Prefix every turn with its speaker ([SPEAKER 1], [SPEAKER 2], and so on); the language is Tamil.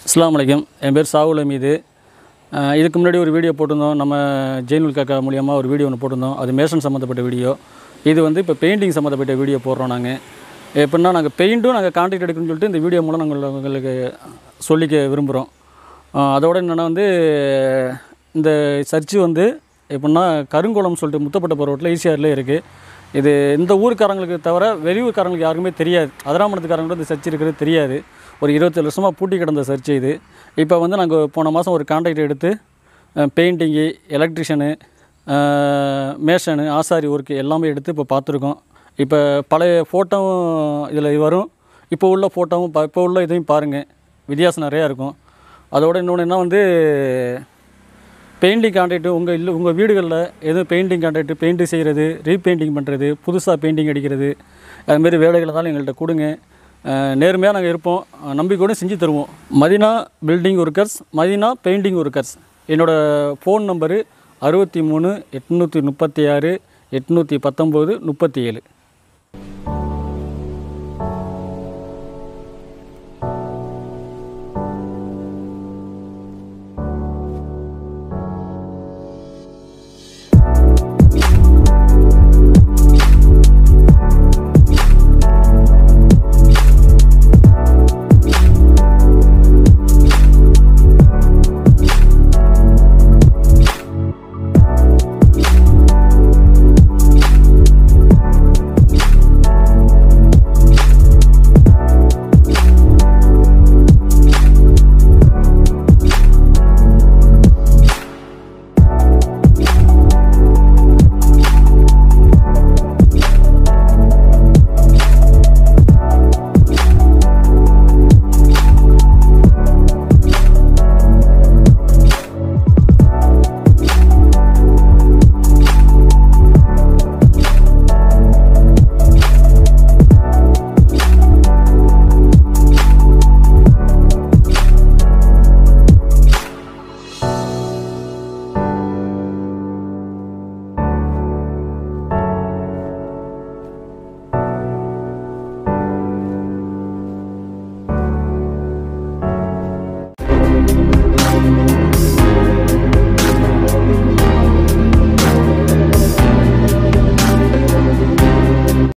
[SPEAKER 1] அஸ்ஸலாமு அலைக்கும் என் பேர் சாகுல் மீது இதுக்கு முன்னாடி ஒரு வீடியோ போட்டிருந்தோம் நம்ம ஜெயினுல் காக்கா மூலியமாக ஒரு வீடியோ ஒன்று போட்டிருந்தோம் அது மேஷன் சம்மந்தப்பட்ட வீடியோ இது வந்து இப்போ பெயிண்டிங் சம்மந்தப்பட்ட வீடியோ போடுறோம் நாங்கள் எப்படின்னா நாங்கள் பெயிண்ட்டும் நாங்கள் கான்ட்ராக்ட் எடுக்கணும்னு சொல்லிட்டு இந்த வீடியோ மூலம் நாங்கள் உங்களுக்கு சொல்லிக்க விரும்புகிறோம் அதோட என்னென்னா வந்து இந்த சர்ச்சு வந்து எப்படின்னா கருங்குளம் சொல்லிட்டு முத்தப்பட்ட பருவத்தில் ஈசிஆரில் இருக்குது இது இந்த ஊருக்காரங்களுக்கு தவிர வெளியூர்காரங்களுக்கு யாருக்குமே தெரியாது அதிராமணத்துக்காரங்களுக்கு இந்த சர்ச் இருக்கிறது தெரியாது ஒரு இருபத்தேழு வருஷமாக பூட்டி கிடந்த சர்ச் இது இப்போ வந்து நாங்கள் போன மாதம் ஒரு கான்ட்ராக்ட் எடுத்து பெயிண்டிங்கு எலக்ட்ரிஷியனு மேஷனு ஆசாரி ஒர்க்கு எல்லாமே எடுத்து இப்போ பார்த்துருக்கோம் இப்போ பழைய ஃபோட்டோவும் இதில் வரும் இப்போ உள்ள ஃபோட்டோவும் பா இப்போ உள்ள இதையும் பாருங்கள் வித்தியாசம் நிறையா இருக்கும் அதோட இன்னொன்று என்ன வந்து பெயிண்டிங் கான்ட்ராக்ட் உங்கள் இல்லை உங்கள் வீடுகளில் எதுவும் பெயிண்டிங் கான்ட்ராக்ட் பெயிண்ட் செய்கிறது ரீபெயிண்டிங் பண்ணுறது புதுசாக பெயிண்டிங் அடிக்கிறது அதுமாரி வேலைகளை தான் எங்கள்கிட்ட கொடுங்க நேர்மையாக நாங்கள் இருப்போம் நம்பிக்கையோடு செஞ்சு தருவோம் Madina building workers Madina painting workers என்னோடய ஃபோன் நம்பரு அறுபத்தி மூணு எட்நூற்றி முப்பத்தி ஆறு எட்நூற்றி பத்தொம்போது முப்பத்தி ஏழு